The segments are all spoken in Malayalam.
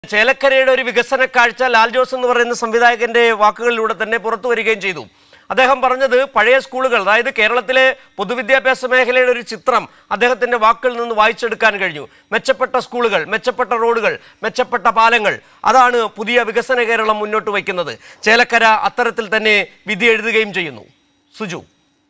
ചേലക്കരയുടെ ഒരു വികസന കാഴ്ച ലാൽ ജോസ് എന്ന് പറയുന്ന സംവിധായകന്റെ വാക്കുകളിലൂടെ തന്നെ പുറത്തു വരികയും ചെയ്തു അദ്ദേഹം പറഞ്ഞത് പഴയ സ്കൂളുകൾ അതായത് കേരളത്തിലെ പൊതുവിദ്യാഭ്യാസ മേഖലയുടെ ഒരു ചിത്രം അദ്ദേഹത്തിന്റെ വാക്കുകളിൽ നിന്ന് വായിച്ചെടുക്കാൻ കഴിഞ്ഞു മെച്ചപ്പെട്ട സ്കൂളുകൾ മെച്ചപ്പെട്ട റോഡുകൾ മെച്ചപ്പെട്ട പാലങ്ങൾ അതാണ് പുതിയ വികസന കേരളം മുന്നോട്ട് വയ്ക്കുന്നത് ചേലക്കര അത്തരത്തിൽ തന്നെ വിധി എഴുതുകയും ചെയ്യുന്നു സുജു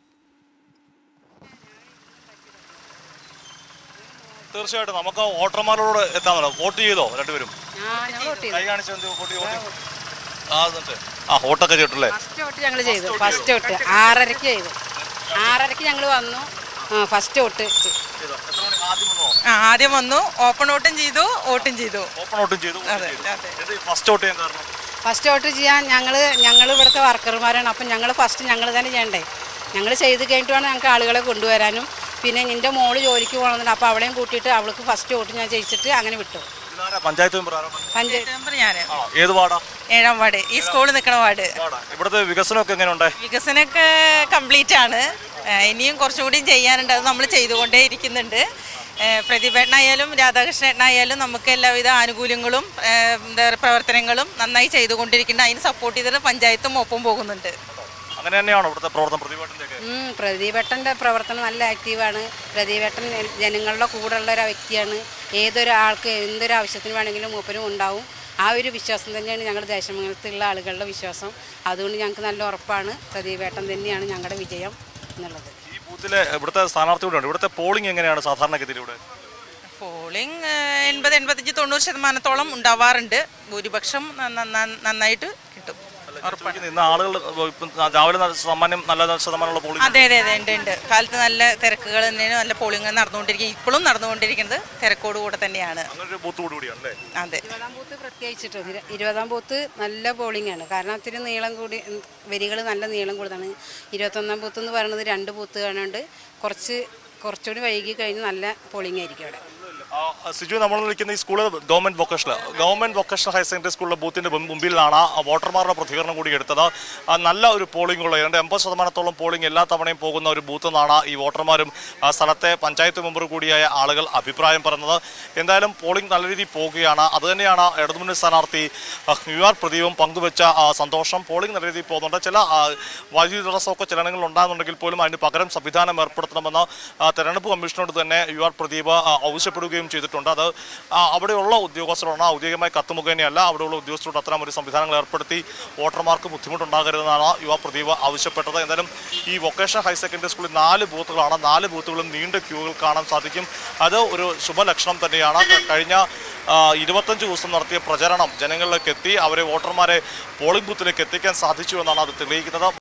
തീർച്ചയായിട്ടും നമുക്ക് വോട്ടർമാരോട് എത്താമല്ലോ വോട്ട് ചെയ്തോ രണ്ടുപേരും ആ ഞങ്ങൾ വോട്ട് ചെയ്തു കൈ കാണിച്ചു എന്ത് വോട്ട് ചെയ്തു? വോട്ട് ചെയ്തു? ആ എന്നിട്ട് ആ വോട്ടൊക്കെ ചെയ്തിട്ടല്ലേ ഫസ്റ്റ് വോട്ട് ഞങ്ങൾ ചെയ്തു ഫസ്റ്റ് വോട്ട് ആറരയ്ക്ക് ചെയ്തു ആറരയ്ക്ക് ഞങ്ങൾ വന്നു ആ ഫസ്റ്റ് വോട്ട് ചെയ്തു. ചെയ്തോ? എത്ര മണി ആദ്യം വന്നോ ആ, ആദ്യം വന്നു ഓപ്പൺ വോട്ടും ചെയ്തു വോട്ടും ചെയ്തു ഓപ്പൺ വോട്ടും ചെയ്തു അതെ, അതെ. ഫസ്റ്റ് വോട്ട് ചെയ്യാൻ കാരണം ഫസ്റ്റ് വോട്ട് ചെയ്യാൻ ഞങ്ങൾ ഞങ്ങൾ ഇവിടുത്തെ വർക്കർമാരാണ് അപ്പം ഞങ്ങൾ ഫസ്റ്റ് ഞങ്ങൾ തന്നെ ചെയ്യണ്ടേ ഞങ്ങൾ ചെയ്ത് കഴിഞ്ഞിട്ട് വേണം ഞങ്ങൾക്ക് ആളുകളെ കൊണ്ടുവരാനും പിന്നെ എൻ്റെ മോള് ജോലിക്ക് പോകണമെന്നുണ്ട് അപ്പോൾ അവളെയും കൂട്ടിയിട്ട് അവൾക്ക് ഫസ്റ്റ് വോട്ട് ഞാൻ ജയിച്ചിട്ട് അങ്ങനെ വിട്ടു ഇതാരാ പഞ്ചായത്ത് മെമ്പർ ആരാ പഞ്ചായത്ത് നമ്പർ ഞാൻ ആ ഏത് വാർഡാ ഏഴാം വാർഡ് ഈ സ്കൂളിൽ നിൽക്കണ വാർഡ് വാർഡാ ഇവിടുത്തെ വികസനമൊക്കെ എങ്ങനെയുണ്ട് വികസനമൊക്കെ കംപ്ലീറ്റ് ആണ് ആ, ഇനിയും കുറച്ചുകൂടി ചെയ്യാനുണ്ട് അത് നമ്മൾ ചെയ്തുകൊണ്ടേ ഇരിക്കുന്നുണ്ട് പ്രതിഭേട്ടനായാലും രാധാകൃഷ്ണേട്ടനായാലും നമുക്ക് എല്ലാവിധ ആനുകൂല്യങ്ങളും ആ, എന്താ പറയുക, പ്രവർത്തനങ്ങളും നന്നായി ചെയ്തുകൊണ്ടിരിക്കുന്നുണ്ട് അതിന് സപ്പോർട്ട് ചെയ്തിട്ട് പഞ്ചായത്തും ഒപ്പം പോകുന്നുണ്ട് അങ്ങനെ തന്നെയാണോ ഇവിടുത്തെ പ്രവർത്തനം പ്രതിഭാട്ടിന്റെ ഒക്കെ ഉം, പ്രദീപേട്ടൻ്റെ പ്രവർത്തനം നല്ല ആക്റ്റീവാണ് പ്രദീപേട്ടൻ ജനങ്ങളുടെ കൂടെയുള്ള ഒരു വ്യക്തിയാണ് ഏതൊരാൾക്ക് എന്തൊരു ആവശ്യത്തിന് വേണമെങ്കിലും മൂപ്പരും ഉണ്ടാവും ആ ഒരു വിശ്വാസം തന്നെയാണ് ഞങ്ങളുടെ ദേശമംഗലത്തുള്ള ആളുകളുടെ വിശ്വാസം അതുകൊണ്ട് ഞങ്ങൾക്ക് നല്ല ഉറപ്പാണ് പ്രദീപേട്ടൻ തന്നെയാണ് ഞങ്ങളുടെ വിജയം എന്നുള്ളത് ഈ ബൂത്തിലെ ഇവിടുത്തെ സ്ഥാനാർത്ഥിയുടെ ഉണ്ട് ഇവിടുത്തെ പോളിംഗ് എങ്ങനെയാണ് സാധാരണഗതിയിൽ ഇവിടെ പോളിംഗ് എൺപത് എൺപത്തഞ്ച് തൊണ്ണൂറ് ശതമാനത്തോളം ഉണ്ടാവാറുണ്ട് ഭൂരിപക്ഷം നന്ന- നന്ന- നന്നായിട്ട് കിട്ടും ചോദിക്കുന്നത് ഇന്ന് ആളുകൾ ഇപ്പം രാവിലെ നല്ല സാമാന്യം നല്ല ശതമാനമുള്ള പോളിംഗ് അതെ അതെ അതെ ഉണ്ട് ഉണ്ട് കാലത്ത് നല്ല തിരക്കുകൾ തന്നെയാണ് നല്ല പോളിംഗ് നടന്നുകൊണ്ടിരിക്കുക ഇപ്പോഴും നടന്നുകൊണ്ടിരിക്കുന്നത് തിരക്കോട് കൂടെ തന്നെയാണ് അങ്ങനെ ഒരു ബൂത്ത് കൂടിയാണ് അല്ലേ അതെ ഇരുപതാം ബൂത്ത് പ്രത്യേകിച്ചിട്ട് ഇര- ഇരുപതാം ബൂത്ത് നല്ല പോളിംഗ് ആണ് കാരണം ഒത്തിരി നീളം കൂടി വരികൾ നല്ല നീളം കൂടുതലാണ് ഇരുപത്തൊന്നാം ബൂത്ത് എന്ന് പറയുന്നത് രണ്ട് ബൂത്ത് കാണുന്നുണ്ട് കുറച്ച് കുറച്ചുകൂടി വൈകി കഴിഞ്ഞ് നല്ല പോളിംഗ് ആയിരിക്കും അവിടെ ആ, സിജു നമ്മൾ നിൽക്കുന്ന ഈ school government vocational government vocational higher secondary സ്കൂളിലെ ബൂത്തിന്റെ മുൻ- മുമ്പിലാണ് ആ വോട്ടർമാരുടെ പ്രതികരണം കൂടി എടുത്തത് ആ, നല്ല ഒരു പോളിംഗ് ഉള്ള ഏതാണ്ട് എൺപത് ശതമാനത്തോളം പോളിംഗ് എല്ലാ തവണയും പോകുന്ന ഒരു ബൂത്ത് നിന്നാണ് ഈ വോട്ടർമാരും ആ, സ്ഥലത്തെ പഞ്ചായത്ത് മെമ്പർ കൂടിയായ ആളുകൾ അഭിപ്രായം പറഞ്ഞത് എന്തായാലും പോളിംഗ് നല്ല രീതിയിൽ പോകുകയാണ് അതുതന്നെയാണ് ഇടതുമുന്നണി സ്ഥാനാർത്ഥി ആ, യു ആർ പ്രദീപും പങ്കുവെച്ച ആ, സന്തോഷം പോളിംഗ് നല്ല രീതിയിൽ പോകുന്നുണ്ട് ചില ആ, വൈദ്യുതി തടസ്സമൊക്കെ ചിലയിടങ്ങളിൽ ഉണ്ടാകുന്നുണ്ടെങ്കിൽ പോലും അതിന് പകരം സംവിധാനം ഏർപ്പെടുത്തണമെന്ന് ആ, തെരഞ്ഞെടുപ്പ് കമ്മീഷനോട് തന്നെ യു ആർ പ്രദീപ് ആ, ആവശ്യപ്പെടുകയും ചെയ്തിട്ടുണ്ട് അത് ആ, അവിടെയുള്ള ഉദ്യോഗസ്ഥരോട് ഔദ്യോഗികമായി കത്ത് മുഖേനയല്ല അവിടെയുള്ള ഉദ്യോഗസ്ഥരോട് അത്തരം ഒരു സംവിധാനങ്ങൾ ഏർപ്പെടുത്തി വോട്ടർമാർക്ക് ബുദ്ധിമുട്ടുണ്ടാകരുതെന്നാണ് യുവ പ്രദീപ് ആവശ്യപ്പെട്ടത് എന്തായാലും ഈ വൊക്കേഷണൽ ഹയർ സെക്കൻഡറി സ്കൂളിൽ നാല് ബൂത്തുകളാണ് നാല് ബൂത്തുകളും നീണ്ട ക്യൂകൾ കാണാൻ സാധിക്കും അത് ഒരു ശുഭലക്ഷണം തന്നെയാണ് കഴിഞ്ഞ ആ, ഇരുപത്തഞ്ച് ദിവസം നടത്തിയ പ്രചരണം ജനങ്ങളിലേക്ക് എത്തി അവരെ വോട്ടർമാരെ പോളിംഗ് ബൂത്തിലേക്ക് എത്തിക്കാൻ സാധിച്ചു എന്നാണ് അത് തെളിയിക്കുന്നത്